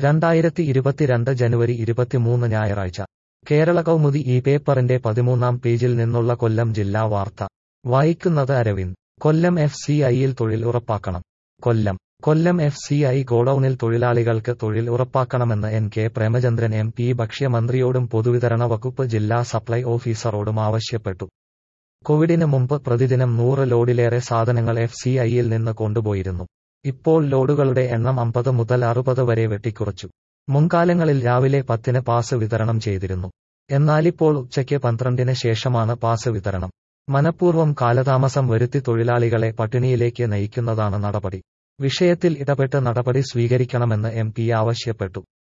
രണ്ടായിരത്തി ഇരുപത്തിരണ്ട് ജനുവരി ഇരുപത്തിമൂന്ന് ഞായറാഴ്ച കേരള കൗമുദി ഈ പേപ്പറിന്റെ പതിമൂന്നാം പേജിൽ നിന്നുള്ള കൊല്ലം ജില്ലാ വാർത്ത വായിക്കുന്നത് അരവിന്ദ് കൊല്ലം എഫ് സി ഐയിൽ തൊഴിൽ ഉറപ്പാക്കണം Kollam Kollam F C I ഗോഡൌണിൽ തൊഴിലാളികൾക്ക് തൊഴിൽ ഉറപ്പാക്കണമെന്ന് N K Premachandran M P ഭക്ഷ്യമന്ത്രിയോടും പൊതുവിതരണ വകുപ്പ് ജില്ലാ സപ്ലൈ ഓഫീസറോടും ആവശ്യപ്പെട്ടു കോവിഡിന് മുമ്പ് പ്രതിദിനം നൂറ് ലോഡിലേറെ സാധനങ്ങൾ എഫ് സി ഐയിൽ നിന്ന് കൊണ്ടുപോയിരുന്നു ഇപ്പോൾ ലോഡുകളുടെ എണ്ണം അമ്പത് മുതൽ അറുപത് വരെ വെട്ടിക്കുറച്ചു മുൻകാലങ്ങളിൽ രാവിലെ പത്തിന് പാസ് വിതരണം ചെയ്തിരുന്നു എന്നാലിപ്പോൾ ഉച്ചയ്ക്ക് പന്ത്രണ്ടിന് ശേഷമാണ് പാസ് വിതരണം മനഃപൂർവ്വം കാലതാമസം വരുത്തി തൊഴിലാളികളെ പട്ടിണിയിലേക്ക് നയിക്കുന്നതാണ് നടപടി വിഷയത്തിൽ ഇടപെട്ട് നടപടി സ്വീകരിക്കണമെന്ന് എം പി ആവശ്യപ്പെട്ടു